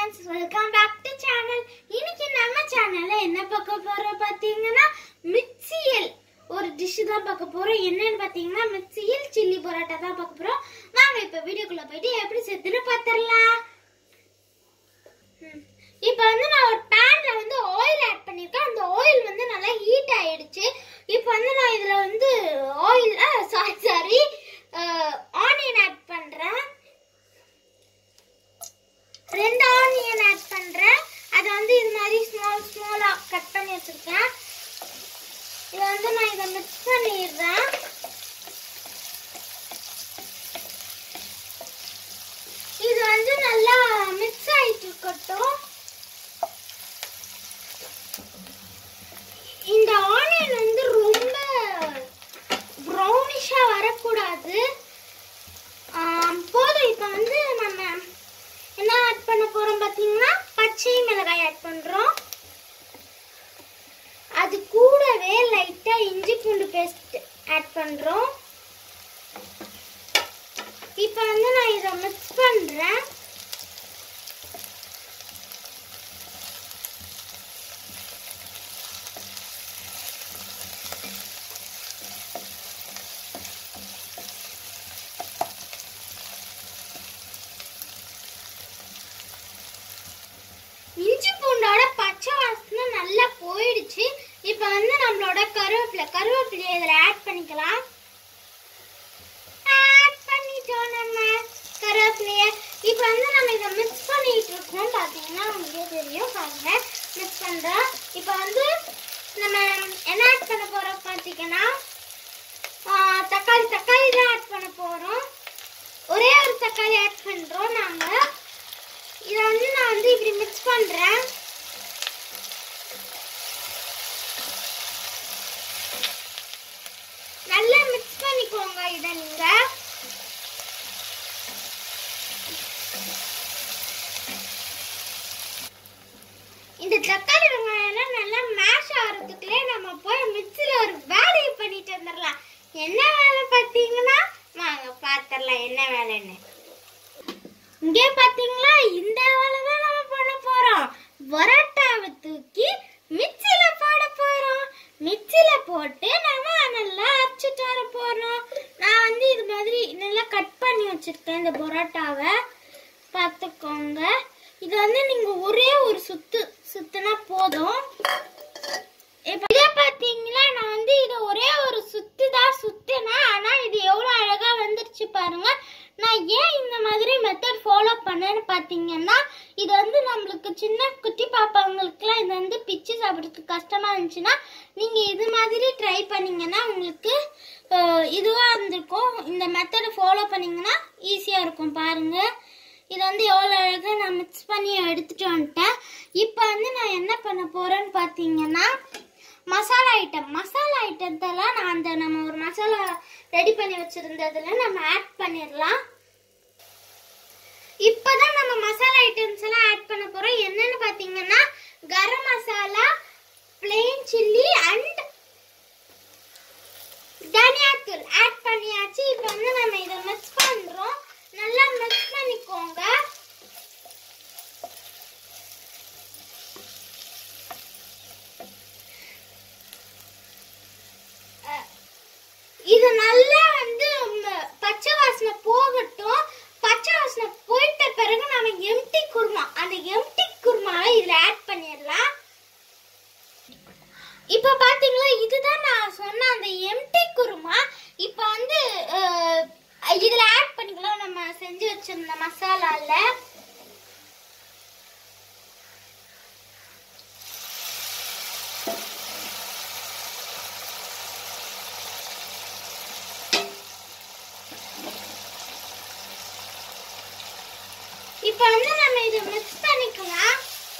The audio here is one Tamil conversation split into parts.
friends welcome back to channel இன்னைக்கு நம்ம சேனல்ல என்ன பார்க்க போறோம் பாத்தீங்கன்னா மிக்சியில் ஒரு டிஷ் தான் பார்க்க போறோம் என்னன்னு பாத்தீங்கன்னா மிக்சியில் சில்லி பரோட்டா தான் பார்க்க போறோம் வாங்க இப்ப வீடியோக்குள்ள போயிட்டு எப்படி செத்துன்னு பாத்திரலாம் இப்போ வந்து நான் ஒரு பேன்ல வந்து ஆயில் ஆட் பண்ணிருக்கேன் அந்த ஆயில் வந்து நல்லா ஹீட் ஆயிடுச்சு இப்போ வந்து நான் இதுல வந்து oil sorry sorry onion add பண்றேன் ரெண்டு ஆனியன் ஆட் பண்றேன் அதை வந்து இது மாதிரி ஸ்மால் ஸ்மாலா கட் பண்ணி வச்சிருக்கேன் இதை வந்து நான் இதை மிக்ஸ் பண்ணிடுறேன் இது வந்து நல்லா மிக்ஸ் ஆயிட்டு இருக்கட்டும் இந்த ஆனியன் வந்து ரொம்ப ப்ரௌனிஷா வரக்கூடாது ஆம், போதும் இப்போ வந்து நம்ம என்ன ஆட் பண்ண போறோம் பாத்தீங்கன்னா பச்சை மிளகாய் ஆட் பண்றோம் அது கூடவே லைட்டா இஞ்சி பூண்டு பேஸ்ட் ஆட் பண்றோம் இப்போ வந்து நான் இதை மிக்ஸ் பண்றேன் இஞ்சி பூண்டோட பச்சை வாசனை நல்லா போயிடுச்சு இப்போ வந்து நம்மளோட கருவேப்பிலை கருவேப்பிலையை இதில் ஆட் பண்ணிக்கலாம் ஆட் பண்ணிட்டோம் நம்ம கருவேப்பிலையை இப்போ வந்து நம்ம இதை மிக்ஸ் பண்ணிட்டு இருக்கோம் பார்த்தீங்கன்னா உங்களுக்கே தெரியும் பாருங்க மிக்ஸ் பண்ணுறோம் இப்போ வந்து நம்ம என்ன ஆட் பண்ண போகிறோம் பார்த்தீங்கன்னா ஆ, தக்காளி தக்காளி தான் ஆட் பண்ண போகிறோம் ஒரே ஒரு தக்காளி ஆட் பண்ணுறோம் நாங்கள் இதை வந்து நான் வந்து இப்படி மிக்ஸ் பண்றேன் நல்லா மிக்ஸ் பண்ணிக்கோங்க இதை நீங்க இந்த தக்காளி வெங்காயம் எல்லாம் நல்லா மேஷ் ஆகிறதுக்குள்ளே நம்ம போய் மிக்ஸில் ஒரு வேலையை பண்ணிட்டு வந்துடலாம் என்ன வேலை பார்த்தீங்கன்னா வாங்க பார்த்துடலாம் என்ன வேலைன்னு இங்கே பாத்தீங்களா இந்த வேலை தான் நம்ம பண்ண போறோம் பரோட்டாவை தூக்கி மிக்ஸில போட போறோம் மிக்ஸில போட்டு நம்ம நல்லா அரைச்சிட்டு வர போறோம் நான் வந்து இது மாதிரி நல்லா கட் பண்ணி வச்சிருக்கேன் இந்த பரோட்டாவை பார்த்துக்கோங்க இது வந்து நீங்க ஒரே ஒரு சுத்து சுத்துனா போதும் இப்ப இதை பாத்தீங்களா நான் வந்து இதை ஒரே ஒரு சுத்து தான் சுத்தினேன் ஆனா இது எவ்வளவு அழகா வந்துருச்சு பாருங்க நான் ஏன் இந்த மாதிரி மெத்தட் ஃபாலோ பண்ணேன்னு பாத்தீங்கன்னா இது வந்து நம்மளுக்கு சின்ன குட்டி பாப்பாங்களுக்குலாம் இது வந்து பிச்சு சாப்பிட்றதுக்கு கஷ்டமா இருந்துச்சுன்னா நீங்க இது மாதிரி ட்ரை பண்ணீங்கன்னா உங்களுக்கு அஹ், இதுவா இருந்திருக்கும் இந்த மெத்தடை ஃபாலோ பண்ணீங்கன்னா ஈஸியா இருக்கும் பாருங்க இது வந்து எவ்வளோ அழகாக நான் மிக்ஸ் பண்ணி எடுத்துட்டு வந்துட்டேன் இப்போ வந்து நான் என்ன பண்ண போறேன்னு பார்த்தீங்கன்னா மசாலா ஐட்டம் மசாலா ஐட்டத்தெல்லாம் நான் அந்த நம்ம ஒரு மசாலா ரெடி பண்ணி வச்சிருந்ததுல நம்ம ஆட் பண்ணிடலாம் இப்போதான் நம்ம மசாலா ஐட்டம்ஸ் எல்லாம் ஆட் பண்ண போறோம் என்னன்னு பார்த்தீங்கன்னா garam masala plain chilli and தனியாத்தூள் ஆட் பண்ணியாச்சு இப்போ வந்து நம்ம இதை மிக்ஸ் பண்றோம் நல்லா மிக்ஸ் பண்ணிக்கோங்க அஹ், இது நல்லா வந்து ம், பச்சை வாசனை போகட்டும் பச்சை வாசனை போயிட்ட பிறகு நம்ம எம்டி குருமா அந்த எம்டி குருமாவை இதுல ஆட் பண்ணிடலாம் இப்ப பாத்தீங்களா இதுதான் நான் சொன்ன அந்த எம்டி குருமா இப்ப வந்து அஹ், இதுல ஆட் பண்ணிக்கலாம் நம்ம செஞ்சு வச்சிருந்த மசாலால இப்ப வந்து நம்ம இதை மிக்ஸ் பண்ணிக்கலாம்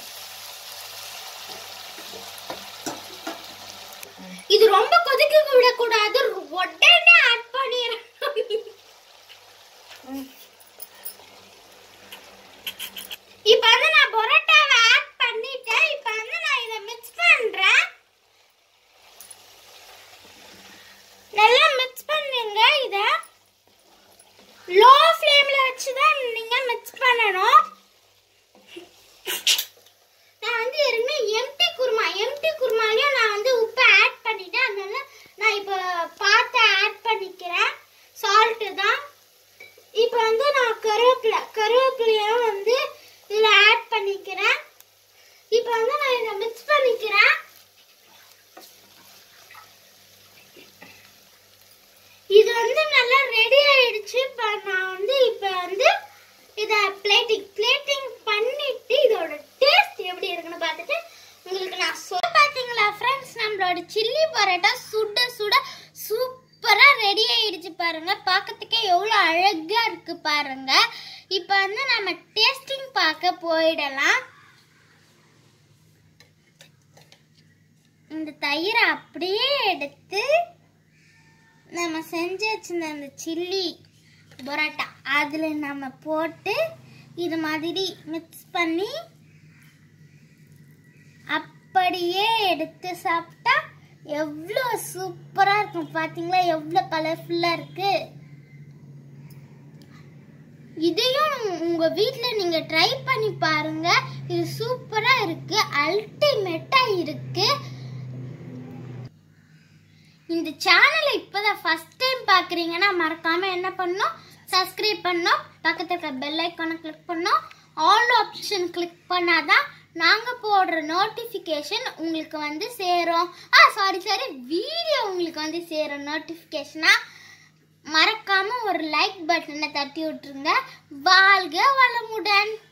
இது ரொம்ப கொதிக்க விடக்கூடாது உடனே ஆட் பண்ணிடணும் இப்ப வந்து நான் பரோட்டாவை ஆட் பண்ணிட்டேன் இப்ப வந்து நான் இதை மிக்ஸ் பண்றேன் நல்லா மிக்ஸ் பண்ணுங்க இத லோ ஃப்ளேம்ல வச்சு தான் நீங்க மிக்ஸ் பண்ணணும் போயிடலாம் இந்த தயிரை அப்படியே எடுத்து நம்ம செஞ்சு வச்சிருந்த அந்த சில்லி பரோட்டா அதில் நம்ம போட்டு இது மாதிரி மிக்ஸ் பண்ணி அப்படியே எடுத்து சாப்பிட்டா எவ்வளோ சூப்பராக இருக்கும் பார்த்தீங்களா எவ்வளோ கலர்ஃபுல்லாக இருக்கு இதையும் உங்கள் வீட்டில் நீங்கள் ட்ரை பண்ணி பாருங்க இது சூப்பராக இருக்கு அல்டிமேட்டாக இருக்கு இந்த சேனலை இப்போதான் ஃபர்ஸ்ட் டைம் பார்க்குறீங்கன்னா மறக்காம என்ன பண்ணணும் சப்ஸ்கிரைப் பண்ணணும் பக்கத்துல இருக்க பெல் ஐக்கானை கிளிக் பண்ணணும் ஆல் ஆப்ஷன் கிளிக் பண்ணாதான் நாங்கள் போடுற நோட்டிஃபிகேஷன் உங்களுக்கு வந்து சேரும் ஆ சாரி சாரி வீடியோ உங்களுக்கு வந்து சேரும் நோட்டிஃபிகேஷனாக மறக்காம ஒரு லைக் பட்டனை தட்டி விட்டுருங்க வாழ்க வளமுடன்